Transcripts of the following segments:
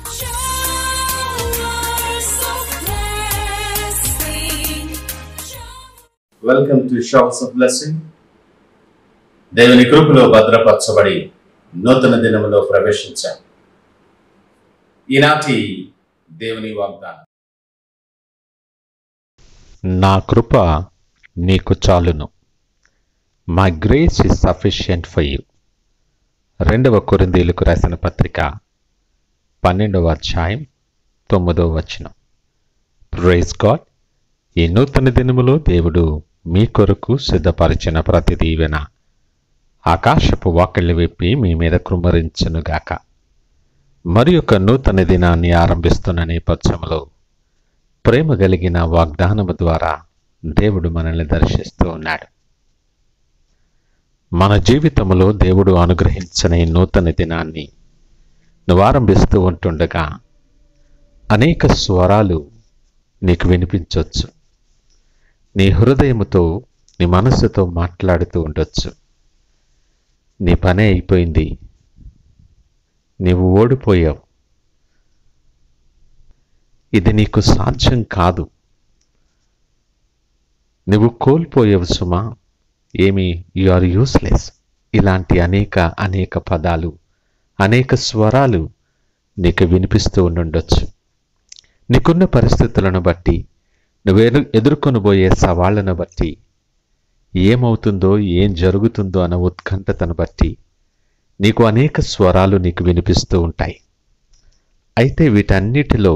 Showers of blessing. Welcome to shops of blessing దేవుని కృపలో భద్రపరచబడి నూతన దినములో ప్రవేశించాం ఈనాటి దేవుని వాగ్దానం నా కృప నీకు చాలును my grace is sufficient for you రెండవ కొరిందీలకు రాసిన పత్రిక పన్నెండవ అధ్యాయం తొమ్మిదవ వచనం ప్రైజ్ గాడ్ ఈ నూతన దినములో దేవుడు మీ కొరకు సిద్ధపరిచిన ప్రతి దీవెన ఆకాశపు వాకిళ్ళు విప్పి మీ మీద కృమ్మరించునుగాక మరి ఒక నూతన దినాన్ని ఆరంభిస్తున్న నేపథ్యంలో ప్రేమ కలిగిన వాగ్దానము ద్వారా దేవుడు మనల్ని దర్శిస్తూ ఉన్నాడు మన జీవితంలో దేవుడు అనుగ్రహించిన ఈ నూతన దినాన్ని నువ్వు ఆరంభిస్తూ ఉంటుండగా అనేక స్వరాలు నీకు వినిపించవచ్చు నీ హృదయముతో నీ మనస్సుతో మాట్లాడుతూ ఉండొచ్చు నీ పనే అయిపోయింది నీవు ఓడిపోయావు ఇది నీకు సాధ్యం కాదు నువ్వు కోల్పోయావు సుమా ఏమి యు ఆర్ యూస్లెస్ ఇలాంటి అనేక అనేక పదాలు అనేక స్వరాలు నీకు వినిపిస్తూ ఉండుండొచ్చు నీకున్న పరిస్థితులను బట్టి నువ్వు ఎదు- ఎదుర్కొనబోయే సవాళ్లను బట్టి ఏమవుతుందో ఏం జరుగుతుందో అన్న ఉత్కంఠతను బట్టి నీకు అనేక స్వరాలు నీకు వినిపిస్తూ ఉంటాయి అయితే వీటన్నిటిలో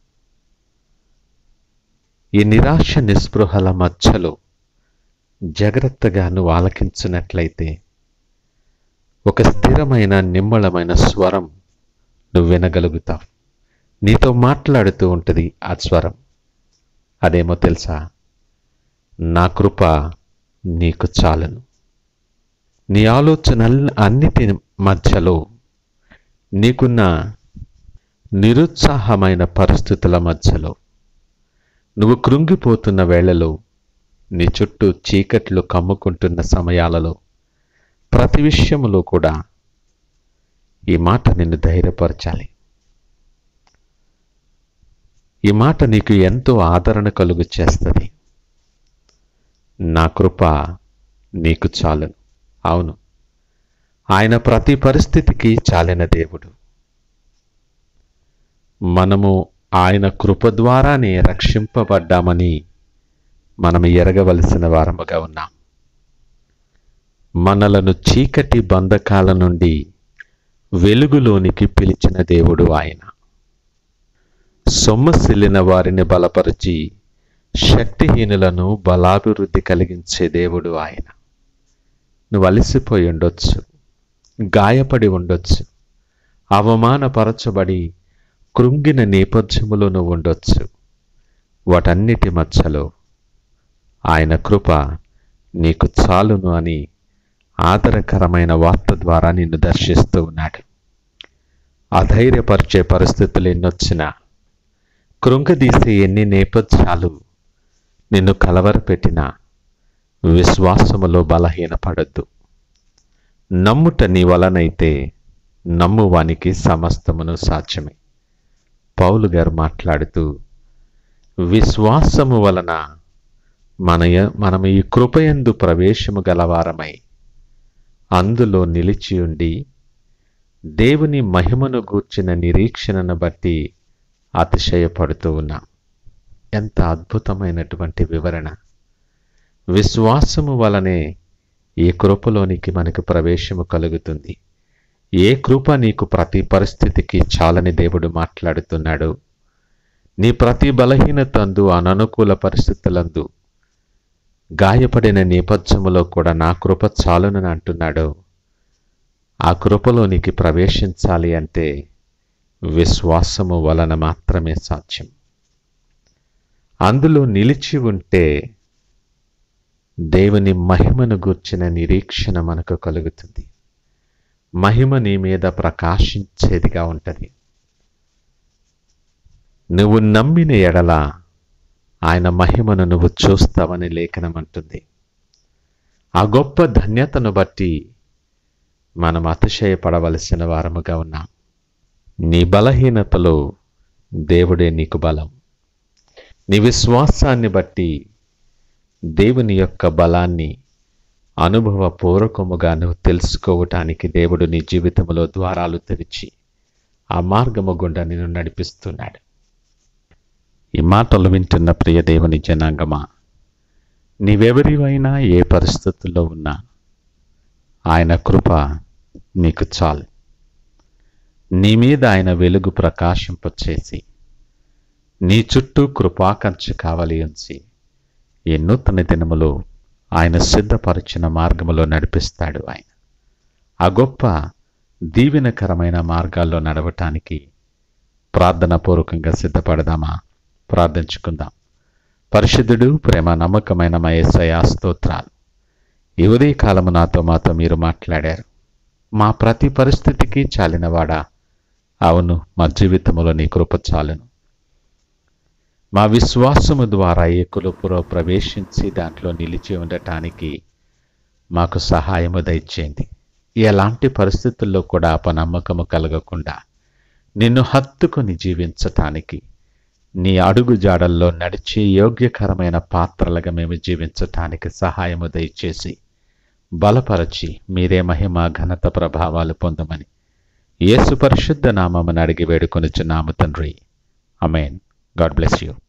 ఈ నిరాశ నిస్పృహల మధ్యలో జాగ్రత్తగా నువ్వు ఆలకించినట్లయితే ఒక స్థిరమైన నిమ్మళమైన స్వరం నువ్వు వినగలుగుతావు నీతో మాట్లాడుతూ ఉంటుంది ఆ స్వరం అదేమో తెలుసా నా కృప నీకు చాలును నీ ఆలోచనల్ అన్నిటి మధ్యలో నీకున్న నిరుత్సాహమైన పరిస్థితుల మధ్యలో నువ్వు కృంగిపోతున్న వేళలో నీ చుట్టూ చీకట్లు కమ్ముకుంటున్న సమయాలలో ప్రతి విషయములో కూడా ఈ మాట నిన్ను ధైర్యపరచాలి ఈ మాట నీకు ఎంతో ఆదరణ కలుగు చేస్తుంది నా కృప నీకు చాలును అవును ఆయన ప్రతి పరిస్థితికి చాలిన దేవుడు మనము ఆయన కృప ద్వారానే రక్షింపబడ్డామని మనం ఎరగవలసిన వారముగా ఉన్నాం మనలను చీకటి బంధకాల నుండి వెలుగులోనికి పిలిచిన దేవుడు ఆయన సొమ్మసిల్లిన వారిని బలపరిచి శక్తిహీనులను బలాభివృద్ధి కలిగించే దేవుడు ఆయన నువ్వు అలసిపోయి ఉండొచ్చు గాయపడి ఉండొచ్చు అవమానపరచబడి కృంగిన నేపథ్యములో నువ్వు ఉండొచ్చు వాటన్నిటి మధ్యలో ఆయన కృప నీకు చాలును అని ఆదరకరమైన వార్త ద్వారా నిన్ను దర్శిస్తూ ఉన్నాడు అధైర్యపరిచే పరిస్థితులు ఎన్నొచ్చినా కృంగదీసే ఎన్ని నేపథ్యాలు నిన్ను కలవరపెట్టినా విశ్వాసములో బలహీనపడద్దు నమ్ముట నీ వలనైతే నమ్మువానికి సమస్తమును సాధ్యమే పౌలు గారు మాట్లాడుతూ విశ్వాసము వలన మన మనము ఈ కృపయందు ప్రవేశము గలవారమై అందులో నిలిచి ఉండి దేవుని మహిమను గూర్చిన నిరీక్షణను బట్టి అతిశయపడుతూ ఉన్నాం ఎంత అద్భుతమైనటువంటి వివరణ విశ్వాసము వలనే ఈ కృపలోనికి మనకు ప్రవేశము కలుగుతుంది ఏ కృప నీకు ప్రతి పరిస్థితికి చాలని దేవుడు మాట్లాడుతున్నాడు నీ ప్రతి బలహీనతందు అననుకూల పరిస్థితులందు గాయపడిన నేపథ్యములో కూడా నా కృప చాలునని అంటున్నాడు ఆ కృపలోనికి ప్రవేశించాలి అంటే విశ్వాసము వలన మాత్రమే సాధ్యం అందులో నిలిచి ఉంటే దేవుని మహిమను గూర్చిన నిరీక్షణ మనకు కలుగుతుంది మహిమ నీ మీద ప్రకాశించేదిగా ఉంటుంది నువ్వు నమ్మిన ఎడల ఆయన మహిమను నువ్వు చూస్తావని లేఖనం అంటుంది ఆ గొప్ప ధన్యతను బట్టి మనం అతిశయపడవలసిన వారముగా ఉన్నాం నీ బలహీనతలో దేవుడే నీకు బలం నీ విశ్వాసాన్ని బట్టి దేవుని యొక్క బలాన్ని అనుభవపూర్వకముగా నువ్వు తెలుసుకోవటానికి దేవుడు నీ జీవితంలో ద్వారాలు తెరిచి ఆ మార్గము గుండా నిన్ను నడిపిస్తున్నాడు ఈ మాటలు వింటున్న ప్రియ దేవుని జనాంగమా నీవెవరివైనా ఏ పరిస్థితుల్లో ఉన్నా ఆయన కృప నీకు చాలు నీ మీద ఆయన వెలుగు ప్రకాశింపచేసి నీ చుట్టూ కృపాకంచ కావలి ఉంచి ఈ నూతన దినములో ఆయన సిద్ధపరిచిన మార్గములో నడిపిస్తాడు ఆయన ఆ గొప్ప దీవెనకరమైన మార్గాల్లో నడవటానికి ప్రార్థనాపూర్వకంగా సిద్ధపడదామా ప్రార్థించుకుందాం పరిశుద్ధుడు ప్రేమ నమ్మకమైన మా యేసయ్య స్తోత్రాలు ఈ ఉదయ కాలము నాతో మాతో మీరు మాట్లాడారు మా ప్రతి పరిస్థితికి చాలినవాడా అవును మా జీవితంలో నీ కృప చాలును మా విశ్వాసము ద్వారా ఏకులపులో ప్రవేశించి దాంట్లో నిలిచి ఉండటానికి మాకు సహాయము దయచేయండి ఎలాంటి పరిస్థితుల్లో కూడా అపనమ్మకము కలగకుండా నిన్ను హత్తుకొని జీవించటానికి నీ అడుగు జాడల్లో నడిచే యోగ్యకరమైన పాత్రలుగా మేము జీవించటానికి సహాయము దయచేసి బలపరచి మీరే మహిమ ఘనత ప్రభావాలు పొందమని యేసు పరిశుద్ధ నామమును అడిగి వేడుకొనిచున్నాము తండ్రి అమేన్ గాడ్ బ్లెస్ యూ